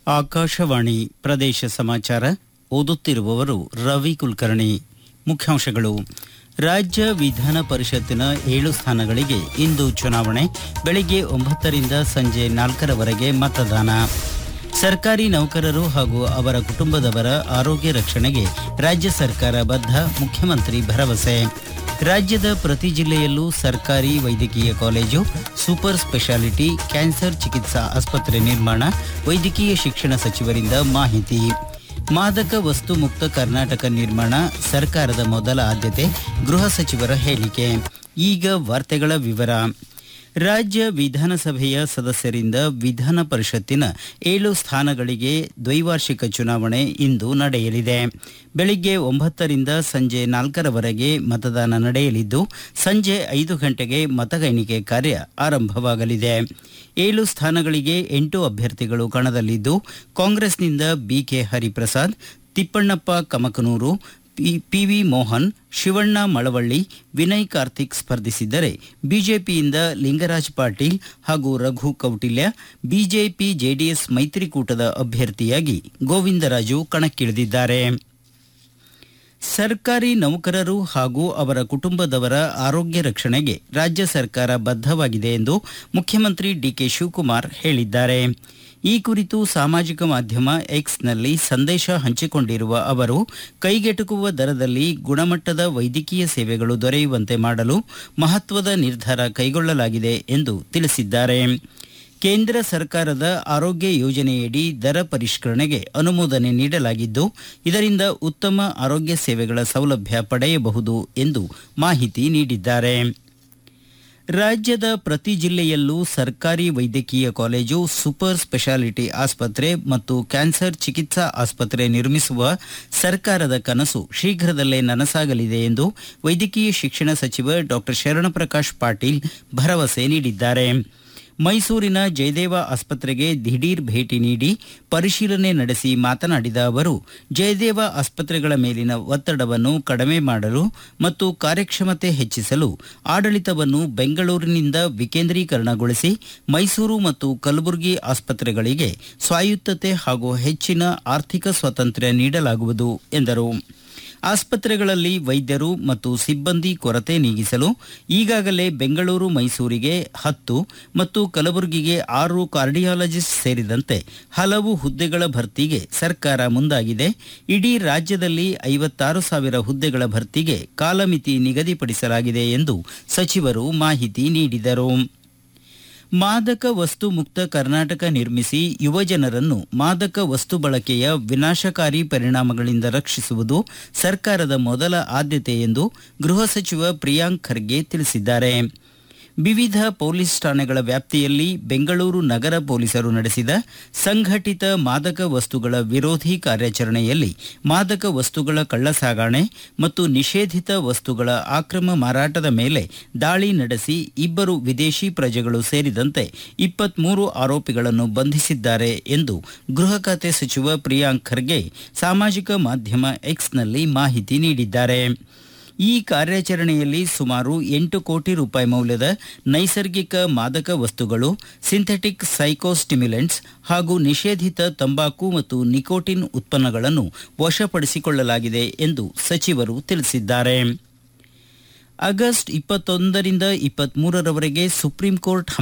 ಆಕಾಶವಾಣಿ ಪ್ರದೇಶ ಸಮಾಚಾರ ಓದುತ್ತಿರುವವರು ರವಿ ಕುಲಕರ್ಣಿ ಮುಖ್ಯಾಂಶಗಳು ರಾಜ್ಯ ವಿಧಾನ ಪರಿಷತ್ತಿನ ಏಳು ಸ್ಥಾನಗಳಿಗೆ ಇಂದು ಚುನಾವಣೆ ಬೆಳಗ್ಗೆ ಒಂಬತ್ತರಿಂದ ಸಂಜೆ ನಾಲ್ಕರವರೆಗೆ ಮತದಾನ ಸರ್ಕಾರಿ ನೌಕರರು ಹಾಗೂ ಅವರ ಕುಟುಂಬದವರ ಆರೋಗ್ಯ ರಕ್ಷಣೆಗೆ ರಾಜ್ಯ ಸರ್ಕಾರ ಬದ್ಧ ಮುಖ್ಯಮಂತ್ರಿ ಭರವಸೆ ರಾಜ್ಯದ ಪ್ರತಿ ಜಿಲ್ಲೆಯಲ್ಲೂ ಸರ್ಕಾರಿ ವೈದ್ಯಕೀಯ ಕಾಲೇಜು ಸೂಪರ್ ಸ್ಪೆಷಾಲಿಟಿ ಕ್ಯಾನ್ಸರ್ ಚಿಕಿತ್ಸಾ ಆಸ್ಪತ್ರೆ ನಿರ್ಮಾಣ ವೈದ್ಯಕೀಯ ಶಿಕ್ಷಣ ಸಚಿವರಿಂದ ಮಾಹಿತಿ ಮಾದಕ ವಸ್ತು ಮುಕ್ತ ಕರ್ನಾಟಕ ನಿರ್ಮಾಣ ಸರ್ಕಾರದ ಮೊದಲ ಆದ್ಯತೆ ಗೃಹ ಸಚಿವರ ಹೇಳಿಕೆ ಈಗ ವಾರ್ತೆಗಳ ವಿವರ ರಾಜ್ಯ ವಿಧಾನಸಭೆಯ ಸದಸ್ಯರಿಂದ ವಿಧಾನ ಪರಿಷತ್ತಿನ ಏಳು ಸ್ಥಾನಗಳಿಗೆ ದ್ವೈವಾರ್ಷಿಕ ಚುನಾವಣೆ ಇಂದು ನಡೆಯಲಿದೆ ಬೆಳಿಗ್ಗೆ ಒಂಬತ್ತರಿಂದ ಸಂಜೆ ನಾಲ್ಕರವರೆಗೆ ಮತದಾನ ನಡೆಯಲಿದ್ದು ಸಂಜೆ ಐದು ಗಂಟೆಗೆ ಮತ ಎಣಿಕೆ ಕಾರ್ಯ ಆರಂಭವಾಗಲಿದೆ ಏಳು ಸ್ಥಾನಗಳಿಗೆ ಎಂಟು ಅಭ್ಯರ್ಥಿಗಳು ಕಣದಲ್ಲಿದ್ದು ಕಾಂಗ್ರೆಸ್ನಿಂದ ಬಿಕೆ ಹರಿಪ್ರಸಾದ್ ತಿಪ್ಪಣ್ಣಪ್ಪ ಕಮಕನೂರು ಪಿವಿ ಮೋಹನ್ ಶಿವಣ್ಣ ಮಳವಳ್ಳಿ ವಿನಯ್ ಕಾರ್ತಿಕ್ ಸ್ಪರ್ಧಿಸಿದ್ದರೆ ಬಿಜೆಪಿಯಿಂದ ಲಿಂಗರಾಜ್ ಪಾಟೀಲ್ ಹಾಗೂ ರಘು ಕೌಟಿಲ್ಯ ಬಿಜೆಪಿ ಜೆಡಿಎಸ್ ಮೈತ್ರಿಕೂಟದ ಅಭ್ಯರ್ಥಿಯಾಗಿ ಗೋವಿಂದರಾಜು ಕಣಕ್ಕಿಳಿದಿದ್ದಾರೆ ಸರ್ಕಾರಿ ನೌಕರರು ಹಾಗೂ ಅವರ ಕುಟುಂಬದವರ ಆರೋಗ್ಯ ರಕ್ಷಣೆಗೆ ರಾಜ್ಯ ಸರ್ಕಾರ ಬದ್ಧವಾಗಿದೆ ಎಂದು ಮುಖ್ಯಮಂತ್ರಿ ಡಿಕೆ ಶಿವಕುಮಾರ್ ಹೇಳಿದ್ದಾರೆ ಈ ಕುರಿತು ಸಾಮಾಜಿಕ ಮಾಧ್ಯಮ ಎಕ್ಸ್ನಲ್ಲಿ ಸಂದೇಶ ಹಂಚಿಕೊಂಡಿರುವ ಅವರು ಕೈಗೆಟುಕುವ ದರದಲ್ಲಿ ಗುಣಮಟ್ಟದ ವೈದ್ಯಕೀಯ ಸೇವೆಗಳು ದೊರೆಯುವಂತೆ ಮಾಡಲು ಮಹತ್ವದ ನಿರ್ಧಾರ ಕೈಗೊಳ್ಳಲಾಗಿದೆ ಎಂದು ತಿಳಿಸಿದ್ದಾರೆ ಕೇಂದ್ರ ಸರ್ಕಾರದ ಆರೋಗ್ಯ ಯೋಜನೆಯಡಿ ದರ ಪರಿಷ್ಕರಣೆಗೆ ಅನುಮೋದನೆ ನೀಡಲಾಗಿದ್ದು ಇದರಿಂದ ಉತ್ತಮ ಆರೋಗ್ಯ ಸೇವೆಗಳ ಸೌಲಭ್ಯ ಪಡೆಯಬಹುದು ಎಂದು ಮಾಹಿತಿ ನೀಡಿದ್ದಾರೆ ರಾಜ್ಯದ ಪ್ರತಿ ಜಿಲ್ಲೆಯಲ್ಲೂ ಸರ್ಕಾರಿ ವೈದ್ಯಕೀಯ ಕಾಲೇಜು ಸೂಪರ್ ಸ್ಪೆಷಾಲಿಟಿ ಆಸ್ಪತ್ರೆ ಮತ್ತು ಕ್ಯಾನ್ಸರ್ ಚಿಕಿತ್ಸಾ ಆಸ್ಪತ್ರೆ ನಿರ್ಮಿಸುವ ಸರ್ಕಾರದ ಕನಸು ಶೀಘ್ರದಲ್ಲೇ ನನಸಾಗಲಿದೆ ಎಂದು ವೈದ್ಯಕೀಯ ಶಿಕ್ಷಣ ಸಚಿವ ಡಾಕ್ಟರ್ ಶರಣಪ್ರಕಾಶ್ ಪಾಟೀಲ್ ಭರವಸೆ ನೀಡಿದ್ದಾರೆ ಮೈಸೂರಿನ ಜಯದೇವ ಆಸ್ಪತ್ರೆಗೆ ದಿಢೀರ್ ಭೇಟಿ ನೀಡಿ ಪರಿಶೀಲನೆ ನಡೆಸಿ ಮಾತನಾಡಿದ ಅವರು ಜಯದೇವ ಆಸ್ಪತ್ರೆಗಳ ಮೇಲಿನ ಒತ್ತಡವನ್ನು ಕಡಿಮೆ ಮಾಡಲು ಮತ್ತು ಕಾರ್ಯಕ್ಷಮತೆ ಹೆಚ್ಚಿಸಲು ಆಡಳಿತವನ್ನು ಬೆಂಗಳೂರಿನಿಂದ ವಿಕೇಂದ್ರೀಕರಣಗೊಳಿಸಿ ಮೈಸೂರು ಮತ್ತು ಕಲಬುರಗಿ ಆಸ್ಪತ್ರೆಗಳಿಗೆ ಸ್ವಾಯತ್ತತೆ ಹಾಗೂ ಹೆಚ್ಚಿನ ಆರ್ಥಿಕ ಸ್ವಾತಂತ್ರ್ಯ ನೀಡಲಾಗುವುದು ಎಂದರು ಆಸ್ಪತ್ರೆಗಳಲ್ಲಿ ವೈದ್ಯರು ಮತ್ತು ಸಿಬ್ಬಂದಿ ಕೊರತೆ ನೀಗಿಸಲು ಈಗಾಗಲೇ ಬೆಂಗಳೂರು ಮೈಸೂರಿಗೆ ಹತ್ತು ಮತ್ತು ಕಲಬುರಗಿಗೆ ಆರು ಕಾರ್ಡಿಯಾಲಜಿಸ್ಟ್ ಸೇರಿದಂತೆ ಹಲವು ಹುದ್ದೆಗಳ ಭರ್ತಿಗೆ ಸರ್ಕಾರ ಮುಂದಾಗಿದೆ ಇಡೀ ರಾಜ್ಯದಲ್ಲಿ ಐವತ್ತಾರು ಸಾವಿರ ಹುದ್ದೆಗಳ ಭರ್ತಿಗೆ ಕಾಲಮಿತಿ ನಿಗದಿಪಡಿಸಲಾಗಿದೆ ಎಂದು ಸಚಿವರು ಮಾಹಿತಿ ನೀಡಿದರು ಮಾದಕ ವಸ್ತು ಮುಕ್ತ ಕರ್ನಾಟಕ ನಿರ್ಮಿಸಿ ಯುವಜನರನ್ನು ಮಾದಕ ವಸ್ತು ಬಳಕೆಯ ವಿನಾಶಕಾರಿ ಪರಿಣಾಮಗಳಿಂದ ರಕ್ಷಿಸುವುದು ಸರ್ಕಾರದ ಮೊದಲ ಆದ್ಯತೆ ಎಂದು ಗೃಹ ಸಚಿವ ಪ್ರಿಯಾಂಕ್ ಖರ್ಗೆ ತಿಳಿಸಿದ್ದಾರೆ ವಿವಿಧ ಪೊಲೀಸ್ ಠಾಣೆಗಳ ವ್ಯಾಪ್ತಿಯಲ್ಲಿ ಬೆಂಗಳೂರು ನಗರ ಪೊಲೀಸರು ನಡೆಸಿದ ಸಂಘಟಿತ ಮಾದಕ ವಸ್ತುಗಳ ವಿರೋಧಿ ಕಾರ್ಯಾಚರಣೆಯಲ್ಲಿ ಮಾದಕ ವಸ್ತುಗಳ ಕಳ್ಳಸಾಗಣೆ ಮತ್ತು ನಿಷೇಧಿತ ವಸ್ತುಗಳ ಆಕ್ರಮ ಮಾರಾಟದ ಮೇಲೆ ದಾಳಿ ನಡೆಸಿ ಇಬ್ಬರು ವಿದೇಶಿ ಪ್ರಜೆಗಳು ಸೇರಿದಂತೆ ಇಪ್ಪತ್ಮೂರು ಆರೋಪಿಗಳನ್ನು ಬಂಧಿಸಿದ್ದಾರೆ ಎಂದು ಗೃಹ ಖಾತೆ ಸಚಿವ ಪ್ರಿಯಾಂಕ್ ಖರ್ಗೆ ಸಾಮಾಜಿಕ ಮಾಧ್ಯಮ ಎಕ್ಸ್ನಲ್ಲಿ ಮಾಹಿತಿ ನೀಡಿದ್ದಾರೆ ಈ ಕಾರ್ಯಾಚರಣೆಯಲ್ಲಿ ಸುಮಾರು ಎಂಟು ಕೋಟಿ ರೂಪಾಯಿ ಮೌಲ್ಯದ ನೈಸರ್ಗಿಕ ಮಾದಕ ವಸ್ತುಗಳು ಸಿಂಥೆಟಿಕ್ ಸೈಕೋಸ್ಟಿಮ್ಯುಲೆಂಟ್ಸ್ ಹಾಗೂ ನಿಷೇಧಿತ ತಂಬಾಕು ಮತ್ತು ನಿಕೋಟಿನ್ ಉತ್ಪನ್ನಗಳನ್ನು ವಶಪಡಿಸಿಕೊಳ್ಳಲಾಗಿದೆ ಎಂದು ಸಚಿವರು ತಿಳಿಸಿದ್ದಾರೆ ಆಗಸ್ಟ್ ಇಪ್ಪತ್ತೊಂದರಿಂದ ಇಪ್ಪತ್ಮೂರರವರೆಗೆ ಸುಪ್ರೀಂ ಕೋರ್ಟ್